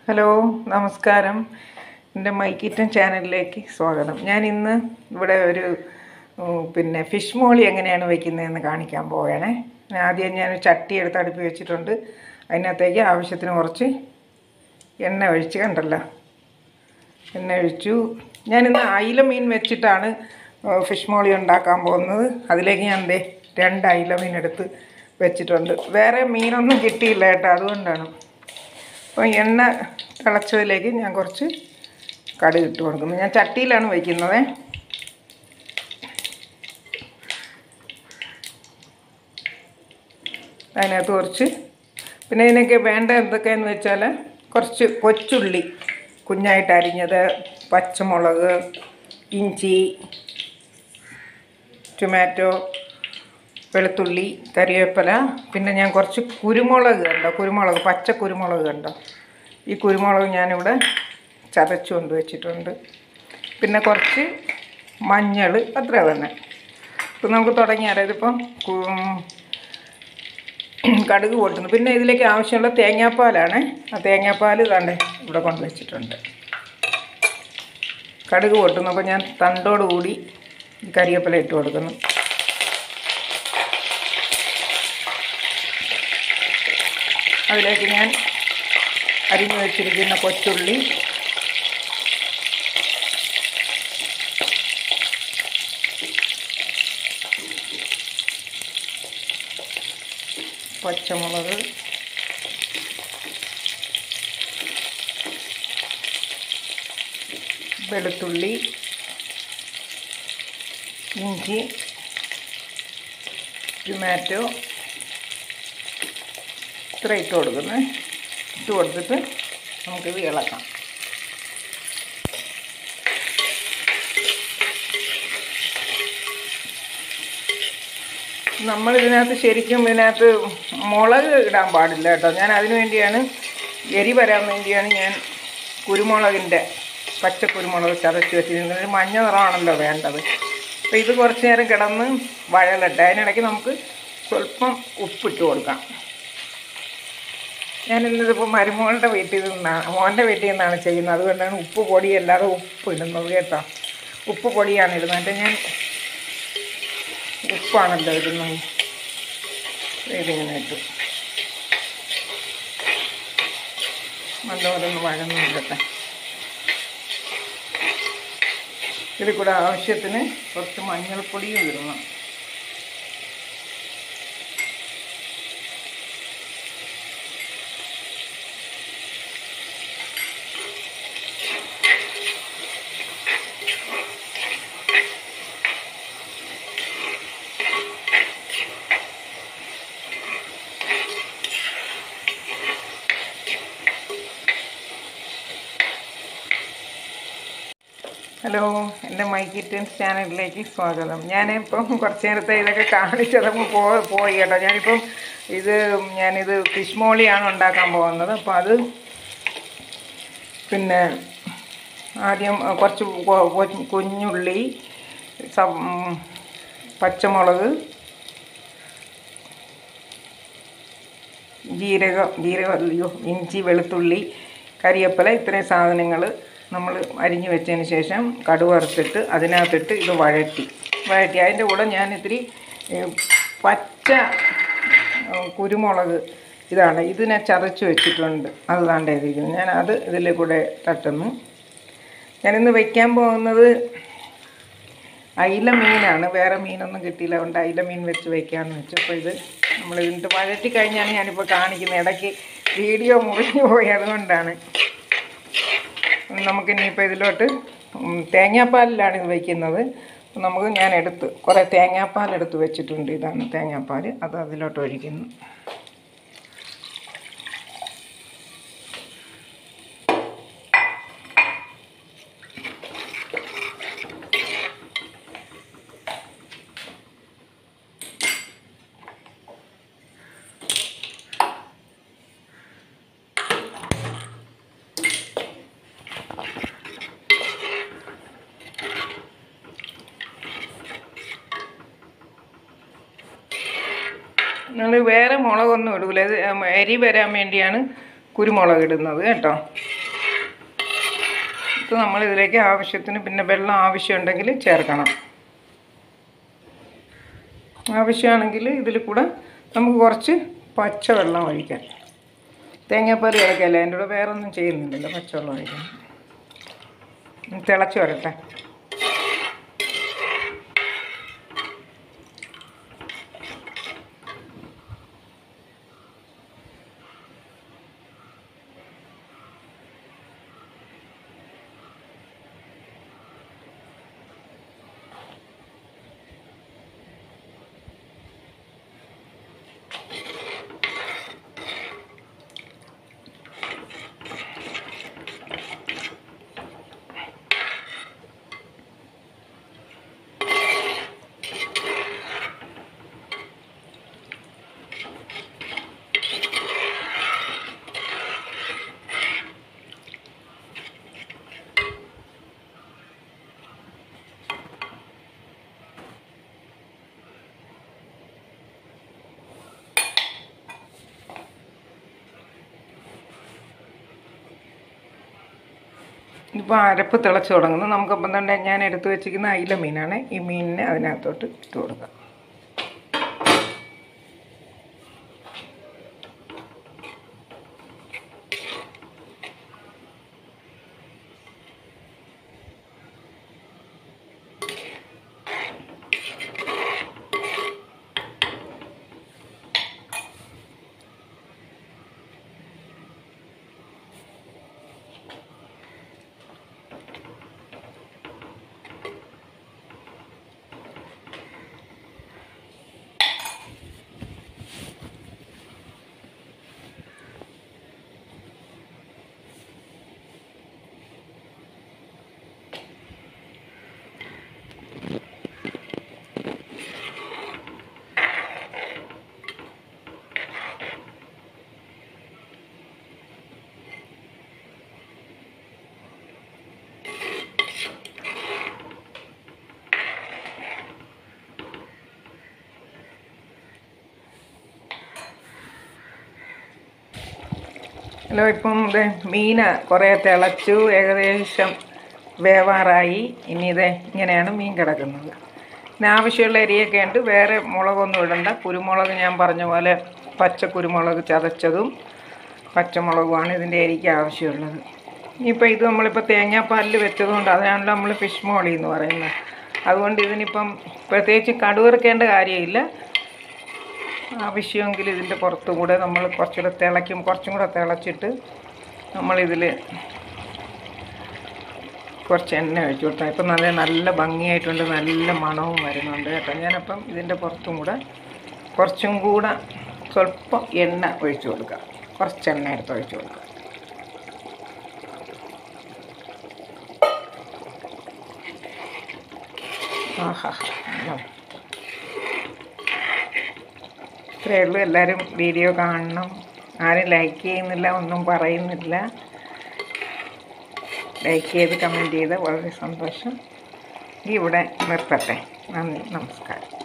hello നമസ്കാരം എൻ്റെ മൈക്കിറ്റൻ ചാനലിലേക്ക് സ്വാഗതം ഞാൻ ഇന്ന് ഇവിടെ ഒരു ഉം, പിന്നെ ഫിഷ് മോളി എങ്ങനെയാണ് വെക്കുന്നതെന്ന് കാണിക്കാൻ പോവുകയാണേ ആദ്യം ഞാൻ ഒരു ചട്ടി എടുത്ത് അടുപ്പി വെച്ചിട്ടുണ്ട് അതിനകത്തേക്ക് ആവശ്യത്തിന് കുറച്ച് എണ്ണ ഒഴിച്ച് കണ്ടല്ലോ എണ്ണ ഒഴിച്ചു ഞാനിന്ന് അയില മീൻ വെച്ചിട്ടാണ് ഏഹ്, ഫിഷ് മോളി ഉണ്ടാക്കാൻ പോകുന്നത് അതിലേക്ക് ഞാൻ ദേ രണ്ട് അയില മീൻ എടുത്ത് വെച്ചിട്ടുണ്ട് വേറെ മീനൊന്നും കിട്ടിയില്ല കേട്ടോ അതുകൊണ്ടാണ് അപ്പോൾ എണ്ണ തിളച്ചതിലേക്ക് ഞാൻ കുറച്ച് കടുക് ഇട്ട് കൊടുക്കുന്നു ഞാൻ ചട്ടിയിലാണ് വയ്ക്കുന്നത് അതിനകത്ത് കുറച്ച് പിന്നെ ഇതിനൊക്കെ വേണ്ട എന്തൊക്കെയെന്ന് വെച്ചാൽ കുറച്ച് കൊച്ചുള്ളി കുഞ്ഞായിട്ട് അരിഞ്ഞത് പച്ചമുളക് ഇഞ്ചി ടൊമാറ്റോ വെളുത്തുള്ളി കറിവേപ്പില പിന്നെ ഞാൻ കുറച്ച് കുരുമുളക് കണ്ടോ കുരുമുളക് പച്ച കുരുമുളക് കണ്ടോ ഈ കുരുമുളക് ഞാനിവിടെ ചതച്ച് കൊണ്ട് വെച്ചിട്ടുണ്ട് പിന്നെ കുറച്ച് മഞ്ഞൾ അത്ര തന്നെ ഇപ്പം നമുക്ക് തുടങ്ങിയാലോ ഇതിപ്പം കു- കടുക് പൊട്ടുന്നു പിന്നെ ഇതിലേക്ക് ആവശ്യമുള്ള തേങ്ങാപ്പാലാണ് ആ തേങ്ങാപ്പാൽ കണ്ടേ ഇവിടെ കൊണ്ട് വെച്ചിട്ടുണ്ട് കടുക് പൊട്ടുന്നു അപ്പോൾ ഞാൻ തണ്ടോടുകൂടി ഈ കരിവേപ്പില ഇട്ട് കൊടുക്കുന്നു അതിലേക്ക് ഞാൻ അരിഞ്ഞു വെച്ചിരിക്കുന്ന കൊച്ചുള്ളി പച്ചമുളക് വെളുത്തുള്ളി ഇഞ്ചി ടൊമാറ്റോ ഇത്ര ഇട്ട് കൊടുക്കുന്നത് ഇട്ട് കൊടുത്തിട്ട് നമുക്കിത് ഇളക്കാം നമ്മൾ ഇതിനകത്ത് ശരിക്കും ഇതിനകത്ത് മുളക് ഇടാൻ പാടില്ല കേട്ടോ ഞാൻ അതിനു വേണ്ടിയാണ് എരി വരാൻ വേണ്ടിയാണ് ഞാൻ കുരുമുളകിൻ്റെ പച്ച കുരുമുളക് ചതച്ച് വെച്ചിരുന്നത് ഒരു മഞ്ഞ നിറമാണല്ലോ വേണ്ടത് അപ്പോൾ ഇത് കുറച്ച് നേരം കിടന്ന് വഴലട്ടെ അതിനിടയ്ക്ക് നമുക്ക് സ്വല്പം ഉപ്പിട്ട് കൊടുക്കാം ഞാൻ ഇന്നിതിപ്പോൾ മരുമകളുടെ വീട്ടിൽ നിന്നാണ് മോൻ്റെ വീട്ടിൽ നിന്നാണ് ചെയ്യുന്നത് അതുകൊണ്ടാണ് ഉപ്പ് പൊടി അല്ലാതെ ഉപ്പ് ഇടുന്നത് കേട്ടോ ഉപ്പ് പൊടിയാണ് ഇടുന്നത് എന്നിട്ട് ഞാൻ ഉപ്പാണല്ലോ ഇടുന്നത് ഇതിങ്ങനെ ഇട്ടു നല്ലപോലെ ഒന്ന് വഴന്നില്ലട്ടെ ഇതിൽ കൂടെ ആവശ്യത്തിന് കുറച്ച് മഞ്ഞൾപ്പൊടിയും ഇടണം ഹലോ എൻ്റെ മൈ കിറ്റൻസ് ചാനലിലേക്ക് സ്വാഗതം ഞാനിപ്പം കുറച്ച് നേരത്തെ ഇതൊക്കെ കാണിച്ചതങ്ങ് പോ പോയി കേട്ടോ ഞാനിപ്പം ഇത് ഞാനിത് ഫിഷ് മോളിയാണ് ഉണ്ടാക്കാൻ പോകുന്നത് അപ്പോൾ അത് പിന്നെ ആദ്യം കുറച്ച് കൊ- കൊ- കുഞ്ഞുള്ളി സം- പച്ചമുളക് ജീരകം ജീരകം അല്ലയോ ഇഞ്ചി വെളുത്തുള്ളി കരിയേപ്പില ഇത്രയും സാധനങ്ങൾ നമ്മൾ അരിഞ്ഞു വെച്ചതിന് ശേഷം കടുക് വറുത്തിട്ട് അതിനകത്തിട്ട് ഇത് വഴറ്റി വഴറ്റി അതിൻ്റെ കൂടെ ഞാൻ ഇത്തിരി ഏ, പച്ച ഏ, കുരുമുളക് ഇതാണ് ഇതിനെ ചതച്ച് വെച്ചിട്ടുണ്ട് അത് താണ്ടിരിക്കുന്നത് ഞാൻ അത് ഇതിൽ കൂടെ തട്ടുന്നു ഞാനിന്ന് വയ്ക്കാൻ പോകുന്നത് അയില മീനാണ് വേറെ മീനൊന്നും കിട്ടിയില്ല അതുകൊണ്ട് അയില മീൻ വെച്ച് വയ്ക്കാമെന്ന് വെച്ചു അപ്പോൾ ഇത് നമ്മൾ ഇതിൻ്റെ വഴറ്റി കഴിഞ്ഞാണ് ഞാനിപ്പോൾ കാണിക്കുന്നത് ഇടയ്ക്ക് വീഡിയോ മുറിഞ്ഞു പോയി അതുകൊണ്ടാണ് നമുക്ക് ഇനിയിപ്പോൾ ഇതിലോട്ട് ഉം, തേങ്ങാപ്പാലിലാണ് ഇത് വയ്ക്കുന്നത് അപ്പോൾ നമുക്ക് ഞാൻ എടുത്ത് കുറേ തേങ്ങാപ്പാൽ എടുത്ത് വെച്ചിട്ടുണ്ട് ഇതാണ് തേങ്ങാപ്പാൽ അത് അതിലോട്ട് ഒഴിക്കുന്നു നിങ്ങൾ വേറെ മുളകൊന്നും ഇടൂല ഇത് ഉം, എരി വരാൻ വേണ്ടിയാണ് കുരുമുളക് ഇടുന്നത് കേട്ടോ ഇത് നമ്മൾ ഇതിലേക്ക് ആവശ്യത്തിന് പിന്നെ വെള്ളം ആവശ്യമുണ്ടെങ്കിൽ ചേർക്കണം ആവശ്യമാണെങ്കിൽ ഇതിൽ കൂടെ നമുക്ക് കുറച്ച് പച്ചവെള്ളം ഒഴിക്കാം തേങ്ങാപ്പാൽ കിടക്കല്ലേ അതിൻ്റെ കൂടെ വേറെ ഒന്നും ചെയ്യുന്നില്ലല്ലോ പച്ചവെള്ളം ഒഴിക്കണം തിളച്ച് വരട്ടെ ഇപ്പോൾ അരപ്പ് തിളച്ച് തുടങ്ങുന്നു നമുക്കപ്പം തന്നെ ഞാൻ എടുത്തു വെച്ചിരിക്കുന്ന അയില മീനാണ് ഈ മീനിനെ അതിനകത്തോട്ട് ഇട്ട് കൊടുക്കാം ഹലോ ഇപ്പം ഇത് മീൻ കുറേ തിളച്ചു ഏകദേശം വേവാറായി ഇനി ഇത് ഇങ്ങനെയാണ് മീൻ കിടക്കുന്നത് പിന്നെ ആവശ്യമുള്ള അരിയൊക്കെ ഉണ്ട് വേറെ മുളകൊന്നും ഇടണ്ട കുരുമുളക് ഞാൻ പറഞ്ഞ പോലെ പച്ച കുരുമുളക് ചതച്ചതും പച്ചമുളകുമാണ് ഇതിൻ്റെ അരിക്ക് ആവശ്യമുള്ളത് ഇനിയിപ്പോൾ ഇത് നമ്മളിപ്പോൾ തേങ്ങാപ്പാലിൽ വെച്ചതുകൊണ്ട് അതിനാണല്ലോ നമ്മൾ ഫിഷ് മോളി എന്ന് പറയുന്നത് അതുകൊണ്ട് ഇതിനിപ്പം പ്രത്യേകിച്ച് കടുവറുക്കേണ്ട കാര്യമില്ല ആവശ്യമെങ്കിൽ ഇതിൻ്റെ പുറത്തും കൂടെ നമ്മൾ കുറച്ചുകൂടെ തിളയ്ക്കും കുറച്ചും കൂടെ തിളച്ചിട്ട് നമ്മളിതിൽ കുറച്ച് എണ്ണ ഒഴിച്ചു കൊടുത്താൽ ഇപ്പം നല്ല നല്ല ഭംഗിയായിട്ടുണ്ട് നല്ല മണവും വരുന്നുണ്ട് കേട്ടോ ഞാനപ്പം ഇതിൻ്റെ പുറത്തും കൂടെ കുറച്ചും കൂടെ സ്വല്പം എണ്ണ ഒഴിച്ചു കൊടുക്കാം കുറച്ച് എണ്ണ എടുത്ത് ഒഴിച്ചു കൊടുക്കാം ആഹാ നല്ല ഇത്രയേ ഉള്ളൂ എല്ലാവരും വീഡിയോ കാണണം ആരും ലൈക്ക് ചെയ്യുന്നില്ല ഒന്നും പറയുന്നില്ല ലൈക്ക് ചെയ്ത് കമൻറ്റ് ചെയ്ത് വളരെ സന്തോഷം ഇവിടെ നിർത്തട്ടെ നന്ദി നമസ്കാരം